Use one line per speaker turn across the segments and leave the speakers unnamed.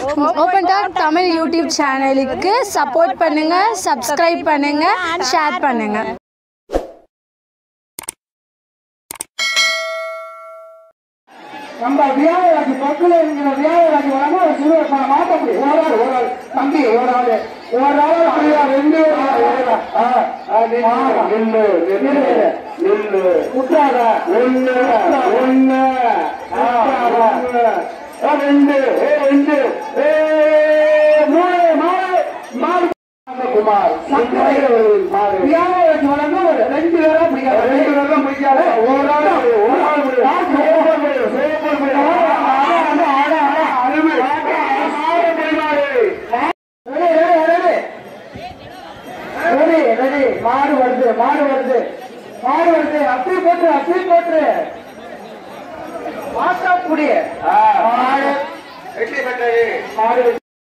Open talk Tamil YouTube சேனலுக்கு support பண்ணுங்க subscribe பண்ணுங்க ஷேர் பண்ணுங்க
நம்ம வியாபாரி பக்கத்துல இருக்கிற வியாபாரி வராம ஒரு சிறுவர் பணம் மாட்ட முடியும் ஒரு ஆள் ஒரு ஆள் தம்பி ஒரு ஆள் ஒரு ஆள் அப்படியா ரெண்டு ஆள், ஒரு ஆள். ஆ, ஆ, நில்லு, நில்லு நில்லு நில்லு குற்றாத ஒண்ணு ஒண்ணு ஒண்ணு ஆ, ரெண்டு ஏ ரெண்டு ஏ மூணு மாறு மாறு குமார் வியாபாரத்துக்கு வளர்ந்து ஒரு ரெண்டு பேரும் பிடிக்காது ரெண்டு பேரும் பிடிக்காது ஒரு ஆள் ஒரு ஆள் முடியும் சோப்பர் முடியும் சோப்பர் முடியும் அருமை ரெடி ரெடி மாடு வருது மாடு வருது மாடு வருது அப்படி போட்டு அப்படி போட்டு மாட்டா புடி மாடு வெற்றி பெற்றது மாடு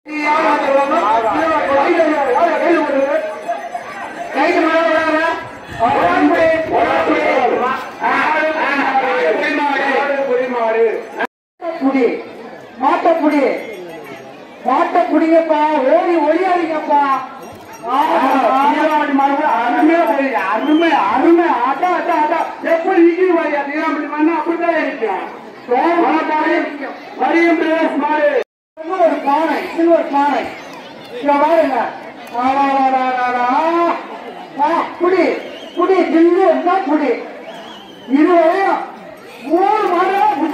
கைது புடி மாட்டப்புடி மாட்டப்புடிங்கப்பா ஓடி ஒளியாதீங்கப்பா அருமையா போய் அருமை அருமை அட்டா அட்டா அட்டா எப்படி நிக்குது பாரியா நீராமணி மண்ணு அப்படித்தான் இருக்கும் மரியம் பிரதேஷ் மாடு ஒரு பானை சில்வர் பானை இங்க பாருங்க ஆ, வா, வா, வா, வா, வா. ஆ, புடி புடி ஜில்லு இருந்தா புடி இதுவரையும் மூணு மாதம்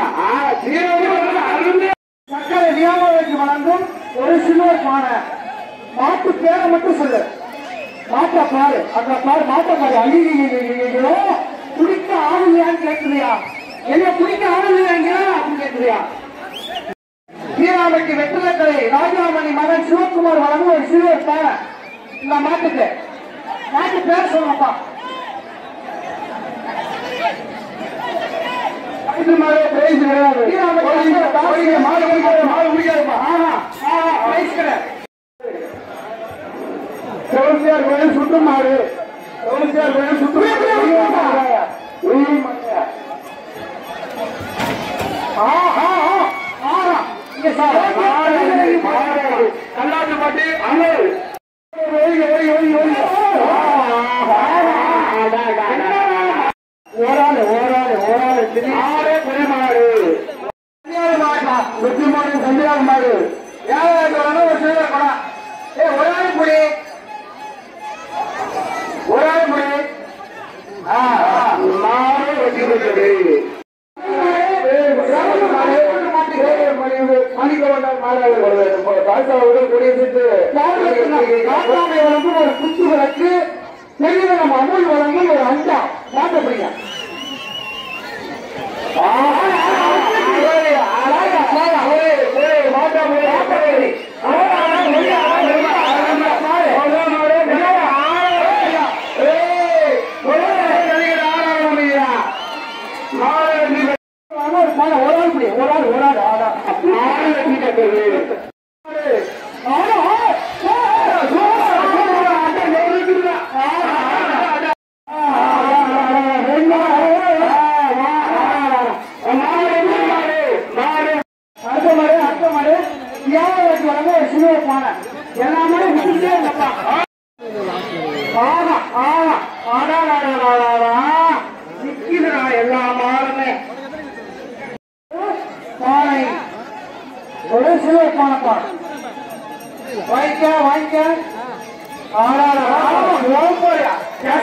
சக்கரை வியாபாரிக்கு வழங்கும் ஒரு சில்வர் பானை மாட்டு பேரை மட்டும் சொல்லு மாட்டை பாரு அந்த பாரு மாட்டை பாரு ஐயோ குடிக்க ஆளுங்கயான்னு கேட்குறியா என்ன குடிக்க ஆளுங்க அப்படின்னு கேட்குறியா வீராமைக்கு வெற்றிலக்கலை ராஜாமணி மகன் சிவகுமார் வழங்கும் ஒரு சிறுவர் பேரை இந்த மாட்டுக்கு மாட்டு பேர் சொல்லப்பா இது மாதிரி பிரைஸ் கிடையாது வீராமைக்கு மாடு முடிக்காது மாடு முடிக்காதுப்பா ஆஹா ஆஹா பிரைஸ் கிடையாது செவன்சியார் கோயில் சுட்டு மாடு செவன்சியார் கோயில் சுட்டு கல்லாட்டு பாட்டி அண்ணல் ஓராளு ஓராளு ஓராளு ஆறே புரிமாடு வெற்றி மாடு சந்திராக மாடு ஏழாயிரத்தி வரணும் ஒரு சிலர் படம் ஏ ஒரு ஆள் புடி ஒரு ஆள் புடி மாடு வெற்றி பெற்றது ஒரு குத்து விளக்கு நெல்லிவனம் அமுல் வழங்கும் ஒரு அண்டா மாட்டப்படுங்க அடுத்த மாடு அடுத்த மாடு வியாபாரத்துக்கு வழங்க ஒரு சிலுவை பானை எல்லா மாடும் விட்டுக்கிட்டே இருந்தப்பா ஆமா ஆமா ஆடாடாடாடாடா நிக்குதுடா எல்லா மாடுமே பானை ஒரு சிலுவை பானைப்பா வாங்கிக்க வாங்கிக்க ஆடாடா ஓம்போயா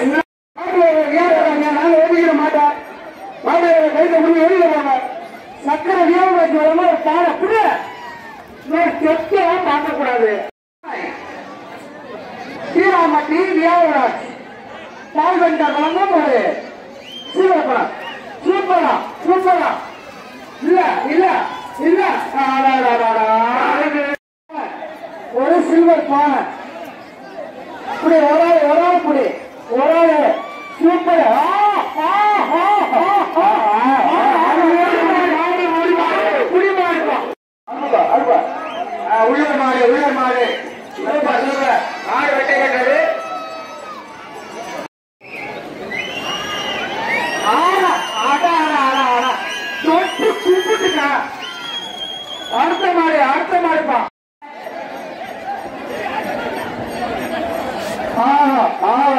நாங்க ஓடிக்கிற மாட்டேன் மாடு கைத்த முடிவு வெளியில போங்க சக்கரை வியாபாரத்துக்கு வராம ஒரு பானை புரிய செத்தெல்லாம் பார்க்கக்கூடாது ஸ்ரீராமட்டி வியாபாராஜ் பால் வெண்டா வழங்கும் ஒரு சூப்பரா சூப்பரா சூப்பரா இல்ல இல்ல இல்ல அடாடாடாடா. ஒரு சில்வர் பானை இப்படி ஒரு ஆள் ஒரு ஆள் இப்படி ஒரு ஆள் சூப்பர் ஆ, ஆ, ஆ, ஆ, ஆ, ஆ, ஆ, புடி மாடு. அரும்பா, அரும்பா. ஆ, உள்ள மாடு உள்ள மாடு சூப்பர், சூப்பர். மாடு வெட்டை கட்டது ஆடா, ஆடா, ஆடா, ஆடா, ஆடா. தொட்டு கும்பிட்டுக்கா அடுத்த மாடு அடுத்த மாடுப்பா ஆ ஆ